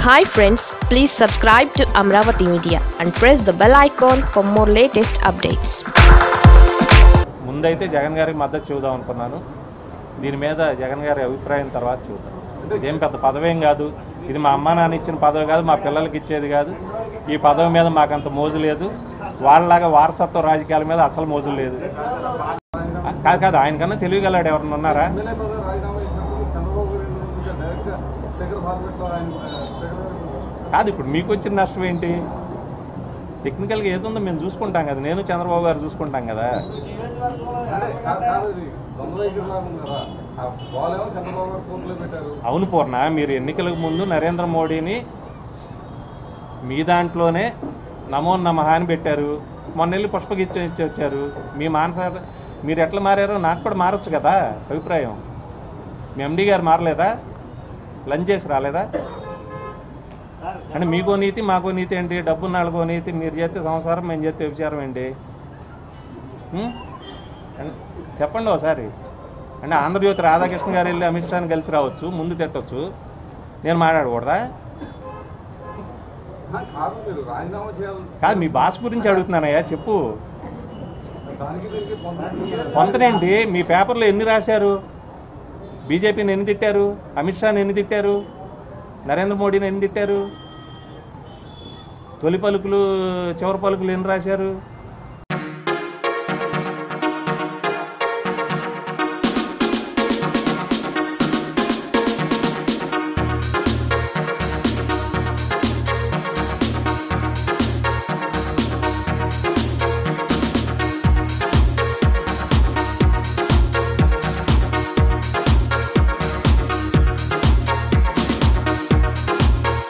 Hi friends please subscribe to Amaravati media and press the bell icon for more latest updates ముందైతే జగన్ గారికి మద్దతు చూద్దాం అనుకున్నాను దీని మీద జగన్ గారి అభిప్రాయం తర్వాత చూద్దాం ఇదేం పెద్ద పదవేం కాదు ఇది మా అమ్మ నాన్న ఇచ్చిన పదవి కాదు మా పిల్లలకి ఇచ్చేది కాదు ఈ పదవి మీద మాకంత మోజు లేదు వాళ్ళలాగా వారసత్వ రాజకీయాల మీద అసలు మోజు లేదు కాదు కాదు ఆయనకన్నా తెలియగలడు ఎవరన్నా ఉన్నారా ఎమ్మెల్యే పదవి రాజీనామా చేసినప్పుడు చంద్రబాబు గారు డైరెక్ట్ స్పీకర్ ఫార్మేట్లో ఆయన స్పీకర్ కాదు ఇప్పుడు మీకు వచ్చిన నష్టం ఏంటి టెక్నికల్గా ఏదుందో మేము చూసుకుంటాం కదా నేను చంద్రబాబు గారు చూసుకుంటాం కదా అంటే కా- కాదు ఇది దొంగల ఎదురులా ఉంది కదా ఆ బాల్ ఏమో చంద్రబాబు గారు ఫోన్లో పెట్టారు అవును పూర్ణ మీరు ఎన్నికలకు ముందు నరేంద్ర మోడీని మీ దాంట్లోనే నమో నమః అని పెట్టారు మొన్న వెళ్ళి పుష్పగిచ్చి ఇచ్చి వచ్చారు మీ మానస మీరు ఎట్లా మారారో నాకు కూడా మారచ్చు కదా అభిప్రాయం మీ ఎండి గారు మారలేదా లంచ్ చేసి రాలేదా అంటే మీకో నీతి మాకో నీతి ఏంటి డబ్బు నాలుగో నీతి మీరు చేస్తే సంసారం మేము చేస్తే విచారం ఏంటి ఉం? అన్- చెప్పండి ఒకసారి అంటే ఆంధ్రజ్యోతి రాధాకృష్ణ గారు వెళ్ళి అమిత్ షాని కలిసి రావచ్చు ముందు తిట్టొచ్చు నేను మాట్లాడకూడదా ఆ, కాదు మీరు రాజీనామా చేయాలి కాదు మీ బాస్ గురించి అడుగుతున్నానయ్యా చెప్పు దానికి దీనికి పొందడం కొంతనేంటి మీ పేపర్లో ఎన్ని రాశారు బీజేపీని ఎన్ని తిట్టారు అమిత్ షాని ఎన్ని తిట్టారు నరేంద్ర మోడీని ఎన్ని తిట్టారు తొలి పలుకులు చివరి పలుకులు ఎన్ని రాశారు